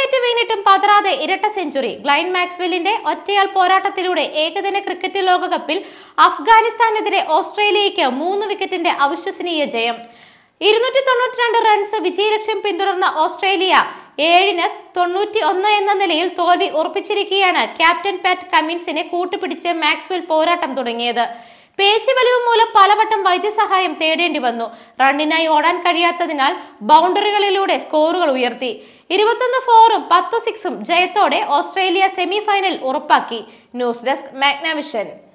റണ്ണേറ്റ് വീണിട്ടും പതറാതെ ഇരട്ട സെഞ്ചുറി ഗ്ലൈൻ മാക്സ്വെല്ലിന്റെ ഒറ്റയാൾ പോരാട്ടത്തിലൂടെ ഏകദിന ക്രിക്കറ്റ് ലോകകപ്പിൽ അഫ്ഗാനിസ്ഥാനെതിരെ ഓസ്ട്രേലിയയ്ക്ക് മൂന്ന് വിക്കറ്റിന്റെ അവിശ്വസനീയ ജയം ഇരുന്നൂറ്റി തൊണ്ണൂറ്റി രണ്ട് റൺസ് വിജയലക്ഷ്യം പിന്തുടർന്ന ഓസ്ട്രേലിയ ഏഴിന് തൊണ്ണൂറ്റി ഒന്ന് എന്ന നിലയിൽ തോൽവി ഉറപ്പിച്ചിരിക്കെയാണ് ക്യാപ്റ്റൻ പാറ്റ് കമ്മിൻസിനെ കൂട്ടുപിടിച്ച് മാക്സ്വെൽ പോരാട്ടം തുടങ്ങിയത് പേശിവലിവ് മൂലം പലവട്ടം വൈദ്യസഹായം തേടേണ്ടി വന്നു റണ്ണിനായി ഓടാൻ കഴിയാത്തതിനാൽ ബൗണ്ടറികളിലൂടെ സ്കോറുകൾ ഉയർത്തി ഇരുപത്തൊന്ന് ഫോറും പത്ത് സിക്സും ജയത്തോടെ ഓസ്ട്രേലിയ സെമി ഫൈനൽ ഉറപ്പാക്കി ന്യൂസ് ഡെസ്ക് മാഗ്നാവിഷൻ